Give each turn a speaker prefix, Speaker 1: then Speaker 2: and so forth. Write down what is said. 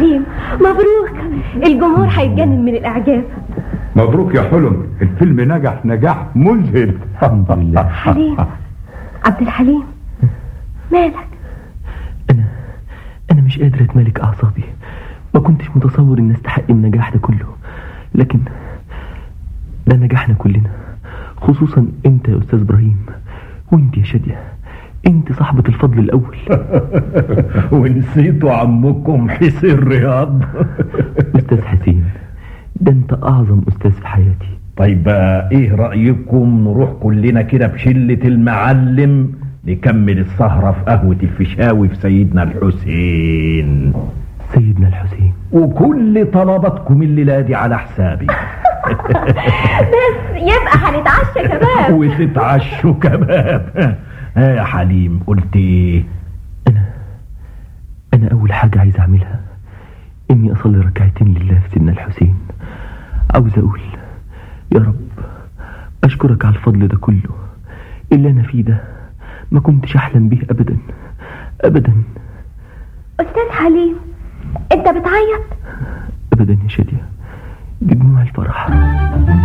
Speaker 1: حليم مبروك الجمهور هيتجنن من الاعجاب
Speaker 2: مبروك يا حلم الفيلم نجح نجاح مذهل
Speaker 3: الحمد لله
Speaker 1: حليم عبد الحليم مالك
Speaker 3: انا انا مش قادر اتملك اعصابي ما كنتش متصور ان استحق النجاح ده كله لكن ده نجاحنا كلنا خصوصا انت يا استاذ ابراهيم وانت يا شاديه انت صاحبة الفضل الاول
Speaker 4: ونسيتوا عمكم حسين رياض
Speaker 3: استاذ حسين ده انت اعظم استاذ في حياتي
Speaker 4: طيب بقى ايه رأيكم نروح كلنا كده بشلة المعلم نكمل السهرة في قهوة الفيشاوي في سيدنا الحسين
Speaker 3: سيدنا الحسين
Speaker 4: وكل طلباتكم الليلة دي على حسابي
Speaker 1: بس يبقى هنتعشى كباب
Speaker 4: وتتعشوا كباب ها يا حليم قلت ايه
Speaker 3: انا انا اول حاجة عايز اعملها اني اصلي ركعتين لله في سيدنا الحسين عاوز اقول يا رب اشكرك على الفضل ده كله اللي انا فيه ده ما كنتش احلم بيه ابدا ابدا
Speaker 1: استاذ حليم انت بتعيط
Speaker 3: ابدا يا شادية دي دموع الفرح